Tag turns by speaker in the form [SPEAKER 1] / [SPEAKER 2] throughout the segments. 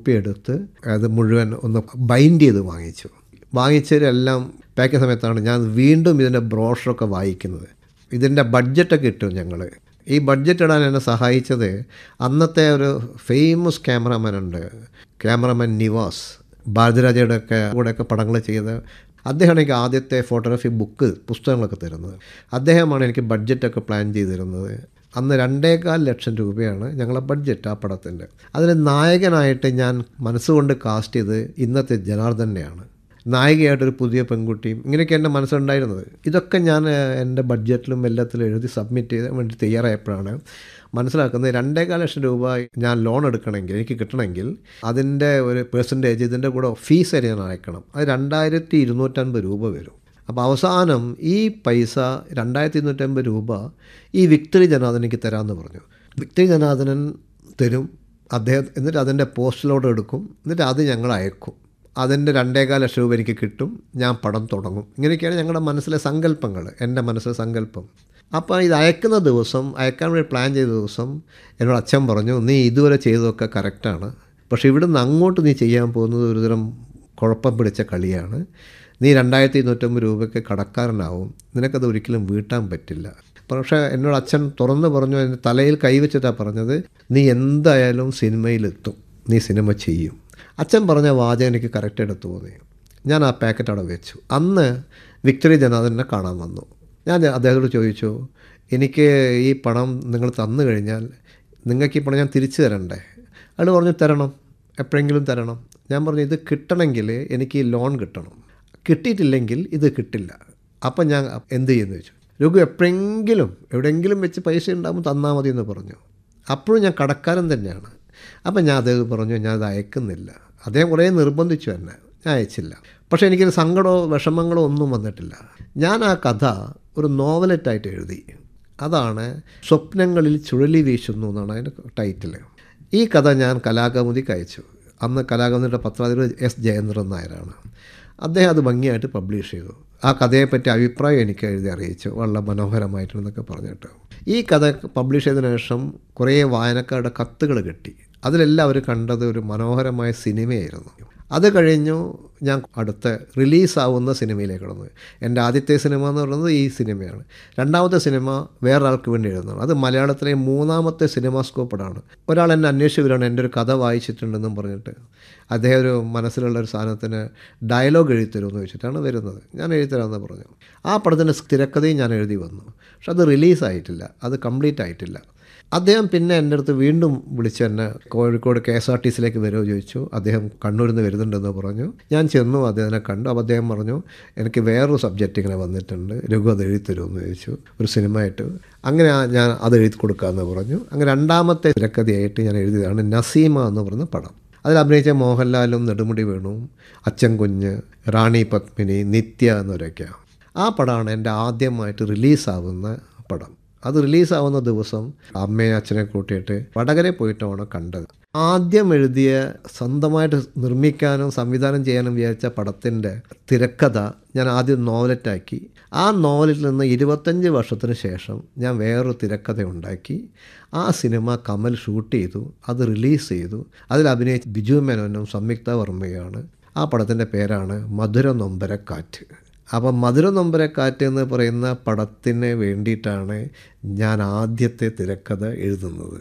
[SPEAKER 1] copy എടുത്ത് അത് മുഴുവൻ ഒന്ന് ബൈൻഡ് ചെയ്ത് വാങ്ങിച്ചു വാങ്ങിച്ചവരെല്ലാം പാക്ക് ചെയ്യുന്ന സമയത്താണ് ഞാൻ വീണ്ടും ഇതിൻ്റെ ബ്രോഷറൊക്കെ വായിക്കുന്നത് ഇതിൻ്റെ ബഡ്ജറ്റൊക്കെ ഇട്ടു ഞങ്ങൾ ഈ ബഡ്ജറ്റ് ഇടാൻ എന്നെ സഹായിച്ചത് അന്നത്തെ ഒരു ഫേമസ് ക്യാമറാമാൻ ഉണ്ട് ക്യാമറമാൻ നിവാസ് ഭാരതരാജയുടെ ഒക്കെ കൂടെയൊക്കെ പടങ്ങൾ ചെയ്ത് അദ്ദേഹമാണ് എനിക്ക് ആദ്യത്തെ ഫോട്ടോഗ്രാഫി ബുക്ക് പുസ്തകങ്ങളൊക്കെ തരുന്നത് അദ്ദേഹമാണ് എനിക്ക് ബഡ്ജറ്റൊക്കെ പ്ലാൻ ചെയ്ത് തരുന്നത് അന്ന് രണ്ടേകാൽ ലക്ഷം രൂപയാണ് ഞങ്ങളെ ബഡ്ജറ്റ് ആ പടത്തിൻ്റെ അതിൽ നായകനായിട്ട് ഞാൻ മനസ്സുകൊണ്ട് കാസ്റ്റ് ചെയ്ത് ഇന്നത്തെ ജനാർദ്ദനെയാണ് നായികയായിട്ടൊരു പുതിയ പെൺകുട്ടിയും ഇങ്ങനെയൊക്കെ എൻ്റെ മനസ്സിലുണ്ടായിരുന്നത് ഇതൊക്കെ ഞാൻ ഏഹ്, എൻ്റെ ബഡ്ജറ്റിലും എല്ലാത്തിലും എഴുതി സബ്മിറ്റ് ചെയ്ത് വേണ്ടി തയ്യാറായപ്പോഴാണ് മനസ്സിലാക്കുന്നത് രണ്ടേകാൽ ലക്ഷം രൂപ ഞാൻ ലോൺ എടുക്കണമെങ്കിൽ എനിക്ക് കിട്ടണമെങ്കിൽ അതിൻ്റെ ഒരു പെർസെൻറ്റേജ് ഇതിൻ്റെ കൂടെ ഫീസ് ആയിട്ട് ഞാൻ അയക്കണം അത് രണ്ടായിരത്തി ഇരുന്നൂറ്റൻപത് രൂപ വരും അപ്പോൾ അവസാനം ഈ പൈസ രണ്ടായിരത്തി ഇരുന്നൂറ്റമ്പത് രൂപ ഈ വിക്ടറി ജനാർദ്ദൻ എനിക്ക് തരാമെന്ന് പറഞ്ഞു വിക്ടറി ജനാർദ്ദനൻ തരും അദ്ദേഹം എന്നിട്ട് അതിൻ്റെ പോസ്റ്റലോട് എടുക്കും എന്നിട്ട് അത് ഞങ്ങൾ അയക്കും അതിൻ്റെ രണ്ടേകാൽ ലക്ഷം രൂപ എനിക്ക് കിട്ടും ഞാൻ പടം തുടങ്ങും ഇങ്ങനെയൊക്കെയാണ് ഞങ്ങളുടെ മനസ്സിലെ സങ്കല്പങ്ങൾ എൻ്റെ മനസ്സിലെ സങ്കല്പം അപ്പോൾ ഇത് അയക്കുന്ന ദിവസം അയക്കാൻ വേണ്ടി പ്ലാൻ ചെയ്ത ദിവസം എന്നോട് അച്ഛൻ പറഞ്ഞു നീ ഇതുവരെ ചെയ്തതൊക്കെ കറക്റ്റാണ് പക്ഷേ ഇവിടുന്ന് അങ്ങോട്ട് നീ ചെയ്യാൻ പോകുന്നത് ഒരുതരം കുഴപ്പം പിടിച്ച കളിയാണ് നീ രണ്ടായിരത്തി ഇരുന്നൂറ്റമ്പത് രൂപയ്ക്ക് കടക്കാരനാവും നിനക്കത് ഒരിക്കലും വീട്ടാൻ പറ്റില്ല പക്ഷേ എന്നോട് അച്ഛൻ തുറന്നു പറഞ്ഞു എൻ്റെ തലയിൽ കൈവച്ചിട്ടാണ് പറഞ്ഞത് നീ എന്തായാലും സിനിമയിലെത്തും നീ സിനിമ ചെയ്യും അച്ഛൻ പറഞ്ഞ വാചകം എനിക്ക് കറക്റ്റായിട്ട് തോന്നി ഞാൻ ആ പാക്കറ്റ് അവിടെ വെച്ചു അന്ന് വിക്ടറി ജനാർദ്ദനെ കാണാൻ വന്നു ഞാൻ അദ്ദേഹത്തോട് ചോദിച്ചു എനിക്ക് ഈ പണം നിങ്ങൾ തന്നു കഴിഞ്ഞാൽ നിങ്ങൾക്ക് ഈ പണം ഞാൻ തിരിച്ചു തരണ്ടേ അയാൾ പറഞ്ഞു തരണം എപ്പോഴെങ്കിലും തരണം ഞാൻ പറഞ്ഞു ഇത് കിട്ടണമെങ്കിൽ എനിക്ക് ഈ ലോൺ കിട്ടണം കിട്ടിയിട്ടില്ലെങ്കിൽ ഇത് കിട്ടില്ല അപ്പം ഞാൻ എന്ത് ചെയ്യുമെന്ന് ചോദിച്ചു രഘു എപ്പോഴെങ്കിലും എവിടെയെങ്കിലും വെച്ച് പൈസ ഉണ്ടാകുമ്പോൾ തന്നാൽ മതി എന്ന് പറഞ്ഞു അപ്പോഴും ഞാൻ കടക്കാരൻ തന്നെയാണ് അപ്പം ഞാൻ അദ്ദേഹം പറഞ്ഞു ഞാൻ അത് അയക്കുന്നില്ല അദ്ദേഹം കുറേ നിർബന്ധിച്ചു എന്നെ ഞാൻ അയച്ചില്ല പക്ഷേ എനിക്കൊരു സങ്കടമോ വിഷമങ്ങളോ ഒന്നും വന്നിട്ടില്ല ഞാൻ ആ കഥ ഒരു നോവലറ്റായിട്ട് എഴുതി അതാണ് സ്വപ്നങ്ങളിൽ ചുഴലി വീശുന്നു എന്നാണ് അതിൻ്റെ ടൈറ്റിൽ ഈ കഥ ഞാൻ കലാകൗമുദിക്ക് അയച്ചു അന്ന് കലാകൗമുദിയുടെ പത്രാധിപർ എസ് ജയേന്ദ്രൻ നായരാണ് അദ്ദേഹം അത് ഭംഗിയായിട്ട് പബ്ലിഷ് ചെയ്തു ആ കഥയെപ്പറ്റി അഭിപ്രായം എനിക്ക് എഴുതി അറിയിച്ചു വളരെ മനോഹരമായിട്ടുണ്ടെന്നൊക്കെ പറഞ്ഞിട്ട് ഈ കഥ പബ്ലിഷ് ചെയ്തതിനു ശേഷം കുറേ വായനക്കാരുടെ കത്തുകൾ കിട്ടി അതിലെല്ലാം അവർ കണ്ടത് ഒരു മനോഹരമായ സിനിമയായിരുന്നു അത് കഴിഞ്ഞു ഞാൻ അടുത്ത റിലീസാവുന്ന സിനിമയിലേക്ക് കടന്നു എൻ്റെ ആദ്യത്തെ സിനിമ എന്ന് പറയുന്നത് ഈ സിനിമയാണ് രണ്ടാമത്തെ സിനിമ വേറൊരാൾക്ക് വേണ്ടി എഴുതുന്നതാണ് അത് മലയാളത്തിലെ മൂന്നാമത്തെ സിനിമാസ്കോപ്പടാണ് ഒരാൾ എന്നെ അന്വേഷിച്ച് വരികയാണ് എൻ്റെ ഒരു കഥ വായിച്ചിട്ടുണ്ടെന്നും പറഞ്ഞിട്ട് അദ്ദേഹം ഒരു മനസ്സിലുള്ള ഒരു സാധനത്തിന് ഡയലോഗ് എഴുതിത്തരുമെന്ന് ചോദിച്ചിട്ടാണ് വരുന്നത് ഞാൻ എഴുതിത്തരാമെന്ന് പറഞ്ഞു ആ പടത്തിൻ്റെ തിരക്കഥയും ഞാൻ എഴുതി വന്നു പക്ഷെ അത് റിലീസായിട്ടില്ല അത് കംപ്ലീറ്റ് ആയിട്ടില്ല അദ്ദേഹം പിന്നെ എൻ്റെ അടുത്ത് വീണ്ടും വിളിച്ച് എന്നെ Kozhikode K S R T സിയിലേക്ക് വരുമോ ചോദിച്ചു അദ്ദേഹം കണ്ണൂരിൽ നിന്ന് വരുന്നുണ്ടെന്ന് പറഞ്ഞു ഞാൻ ചെന്നു അദ്ദേഹത്തിനെ കണ്ടു അപ്പോൾ അദ്ദേഹം പറഞ്ഞു എനിക്ക് വേറൊരു സബ്ജക്റ്റ് ഇങ്ങനെ വന്നിട്ടുണ്ട് രഘു അത് എഴുതി തരുമെന്ന് ചോദിച്ചു ഒരു സിനിമയായിട്ട് അങ്ങനെ ആ- ഞാൻ അത് എഴുതി കൊടുക്കാമെന്ന് പറഞ്ഞു അങ്ങനെ രണ്ടാമത്തെ തിരക്കഥയായിട്ട് ഞാൻ എഴുതിയതാണ് നസീമ എന്ന് പറയുന്ന പടം അതിൽ അഭിനയിച്ച മോഹൻലാലും നെടുമുടി വേണുവും അച്ഛൻ കുഞ്ഞ് റാണി പത്മിനി നിത്യ എന്നവരൊക്കെയാണ് ആ പടമാണ് എൻ്റെ ആദ്യമായിട്ട് റിലീസാവുന്ന പടം അത് റിലീസാവുന്ന ദിവസം അമ്മയെ അച്ഛനെ കൂട്ടിയിട്ട് വടകരെ പോയിട്ടാണ് കണ്ടത് ആദ്യം എഴുതിയ സ്വന്തമായിട്ട് നിർമ്മിക്കാനും സംവിധാനം ചെയ്യാനും വിചാരിച്ച പടത്തിൻ്റെ തിരക്കഥ ഞാൻ ആദ്യം നോവലറ്റാക്കി ആ നോവലിൽ നിന്ന് ഇരുപത്തഞ്ച് വർഷത്തിന് ശേഷം ഞാൻ വേറൊരു തിരക്കഥ ഉണ്ടാക്കി ആ സിനിമ കമൽ ഷൂട്ട് ചെയ്തു അത് റിലീസ് ചെയ്തു അതിൽ അഭിനയിച്ച ബിജു മേനോനും സംയുക്ത വർമ്മയാണ് ആ പടത്തിൻ്റെ പേരാണ് മധുര നൊമ്പരക്കാറ്റ് അപ്പം മധുര നൊമ്പരക്കാറ്റ് എന്ന് പറയുന്ന പടത്തിന് വേണ്ടിയിട്ടാണ് ഞാൻ ആദ്യത്തെ തിരക്കഥ എഴുതുന്നത്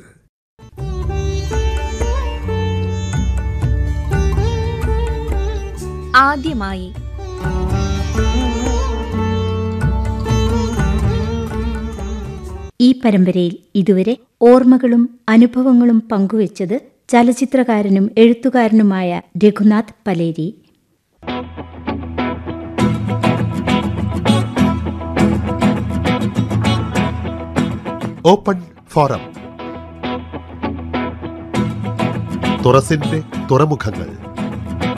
[SPEAKER 2] ആദ്യമായി
[SPEAKER 3] ഈ പരമ്പരയിൽ ഇതുവരെ ഓർമ്മകളും അനുഭവങ്ങളും പങ്കുവച്ചത് ചലച്ചിത്രകാരനും എഴുത്തുകാരനുമായ രഘുനാഥ് പലേരി
[SPEAKER 4] ഓപ്പൺ ഫോറം തുറസിന്റെ തുറമുഖങ്ങൾ